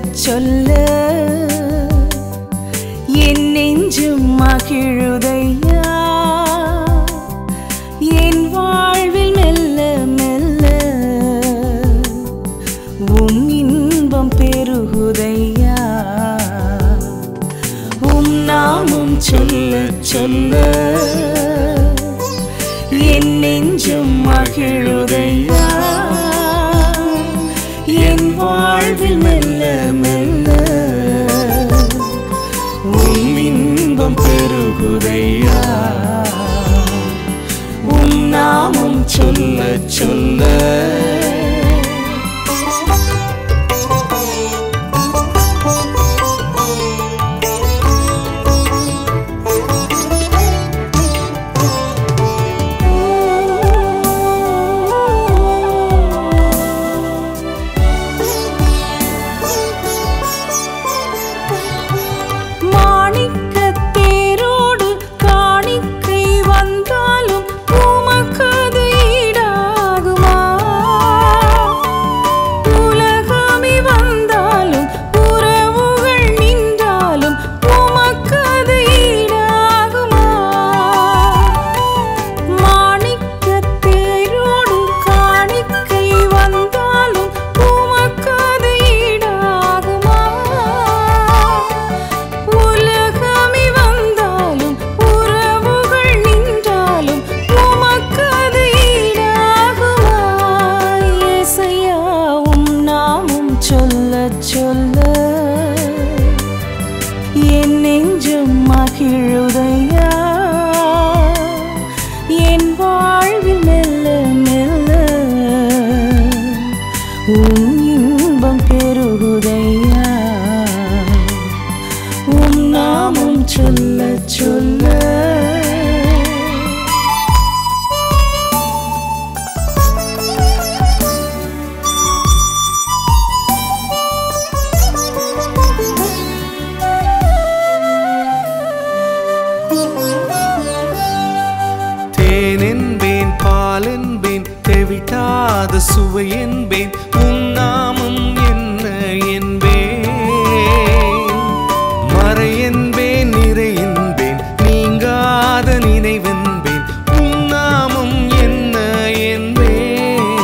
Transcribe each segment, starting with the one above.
சொல்ல என் நெஞ்சும் மகிழுதையா என் வாழ்வில் மெல்ல மெல்ல உன் இன்பம் பெருகுதையா உம் நாமம் சொல்ல சொல்ல என் நெஞ்சும் மகிழுதையா என் வாழ்வில் மெல்ல மெல்ல உம் இன்பம் பெருகுதையா உம் நாமம் சொல்ல சொல்ல மாணிக்கத் தேரோடு காணிக்கை வந்தாலும் உமக்கது ஈடாகுமா? உலகமே வந்தாலும் உறவுகள் நின்றாலும் உமக்கது ஈடாகுமா? மாணிக்கத் தேரோடு காணிக்கை வந்தாலும் உமக்கது ஈடாகுமா? உலகமே வந்தாலும் உறவுகள் நின்றாலும் உமக்கது ஈடாகுமா? இயேசையா, உம் நாமம் சொல்ல சொல்ல என் நெஞ்சம் மகிழுதையா என் வாழ்வில் மெல்ல மெல்ல உன் இன்பம் பெருகுதையா உம் நாமம் சொல்ல சொல்ல தேன் என்பேன் பால் என்பேன் தெவிட்டாத சுவை என்பேன் உன் நாமம் என்ன என்பேன் மறை என்பேன் நிறை என்பேன் நீங்காத நினைவென்பேன் உன் நாமம் என்ன என்பேன்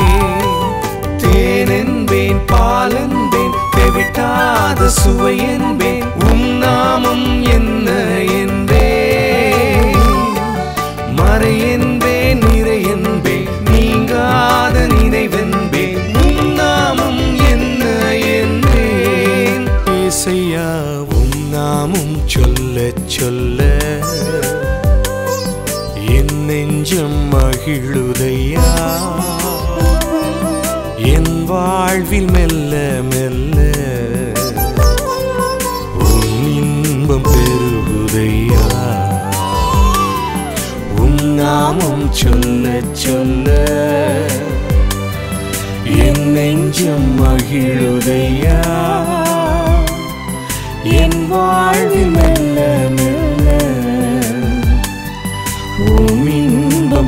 தேன் என்பேன் பால் என்பேன் தெவிட்டாத சுவை என்பேன் உன் நாமம் என்ன என்பேன் மறை என்பேன் நிறை என்பேன் நீங்காத நினைவென்பேன் உன் நாமம் என்ன என்பேன் இசையா உன் நாமம் சொல்ல சொல்ல என் நெஞ்சம் மகிழுதையா என் வாழ்வில் மெல்ல மெல்ல உன் இன்பம் பெருகுதையா உன் நாமம் சொல்ல சொல்ல என் நெஞ்சம் மகிழுதையா என் வாழ்வில் மெல்ல மெல்ல உம் இன்பம்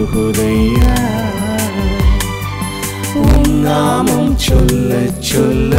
பெருகுதையா உன் நாமம் சொல்ல சொல்ல